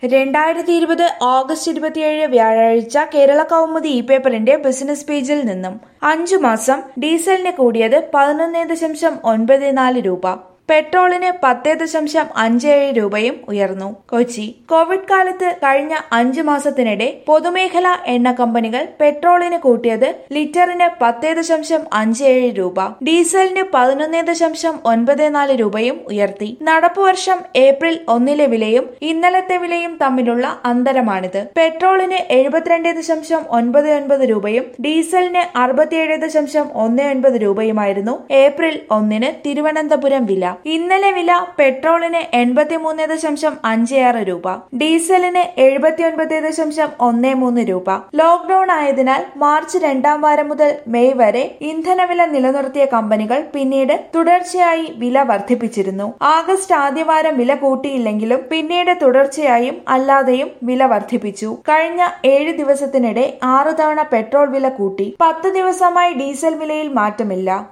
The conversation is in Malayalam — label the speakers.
Speaker 1: രണ്ടായിരത്തി ഇരുപത് ഓഗസ്റ്റ് ഇരുപത്തിയേഴ് വ്യാഴാഴ്ച കേരള കൗമുദി ഇ പേപ്പറിന്റെ ബിസിനസ് പേജിൽ നിന്നും അഞ്ചു മാസം ഡീസലിന് കൂടിയത് പതിനൊന്ന് ദശാംശം ഒൻപത് നാല് രൂപ പെട്രോളിന് പത്ത് ദശാംശം അഞ്ച് ഏഴ് രൂപയും ഉയർന്നു കൊച്ചി കോവിഡ് കാലത്ത് കഴിഞ്ഞ അഞ്ചു മാസത്തിനിടെ പൊതുമേഖലാ എണ്ണ കമ്പനികൾ പെട്രോളിന് കൂട്ടിയത് ലിറ്ററിന് പത്ത് ദശാംശം അഞ്ച് ഏഴ് രൂപ ഡീസലിന് പതിനൊന്ന് ദശാംശം ഒൻപത് നാല് രൂപയും ഉയർത്തി നടപ്പു വർഷം ഏപ്രിൽ ഒന്നിലെ വിലയും ഇന്നലത്തെ വിലയും തമ്മിലുള്ള അന്തരമാണിത് പെട്രോളിന് എഴുപത്തിരണ്ട് ദശാംശം ഒൻപത് ഒൻപത് രൂപയും ഡീസലിന് അറുപത്തിയേഴ് ദശാംശം ഒന്ന് ഒൻപത് രൂപയുമായിരുന്നു ഏപ്രിൽ ഒന്നിന് തിരുവനന്തപുരം വില ഇന്നലെ വില പെട്രോളിന് എൺപത്തിമൂന്ന് ദശാംശം അഞ്ച് ആറ് രൂപ ഡീസലിന് എഴുപത്തിയൊൻപത് ദശാംശം ഒന്ന് മൂന്ന് രൂപ ലോക്ഡൌൺ ആയതിനാൽ മാർച്ച് രണ്ടാം വാരം മുതൽ മെയ് വരെ ഇന്ധനവില നിലനിർത്തിയ കമ്പനികൾ പിന്നീട് തുടർച്ചയായി വില വർദ്ധിപ്പിച്ചിരുന്നു ആഗസ്റ്റ് ആദ്യവാരം വില കൂട്ടിയില്ലെങ്കിലും പിന്നീട് തുടർച്ചയായും അല്ലാതെയും വില വർദ്ധിപ്പിച്ചു കഴിഞ്ഞ ഏഴ് ദിവസത്തിനിടെ ആറു തവണ പെട്രോൾ വില കൂട്ടി പത്ത് ദിവസമായി ഡീസൽ വിലയിൽ മാറ്റമില്ല